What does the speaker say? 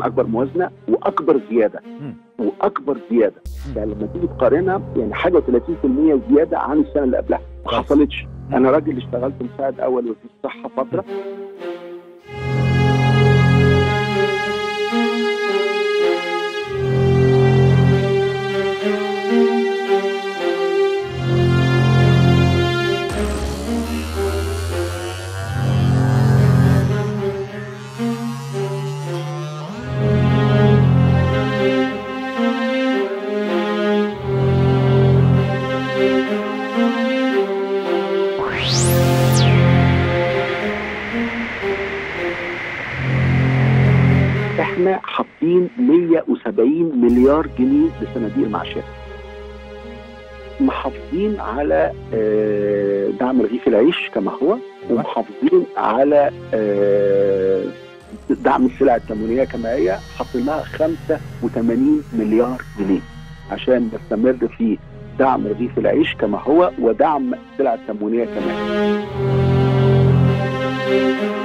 طبعا اكبر موازنه واكبر زياده مم. واكبر زياده مم. يعني لما تيجي تقارنها يعني حاجه 30% زياده عن السنه اللي قبلها ما كويس. حصلتش مم. انا راجل اشتغلت مساعد اول وزير الصحه فتره احنا حاطين 170 مليار جنيه لصناديق المعاشات محافظين على آه، دعم رغيف العيش كما هو ومحافظين على آه، دعم السلع التموينيه كما هي حاطين لها 85 مليار جنيه عشان نستمر في دعم رغيف العيش كما هو ودعم السلع التموينيه كما هي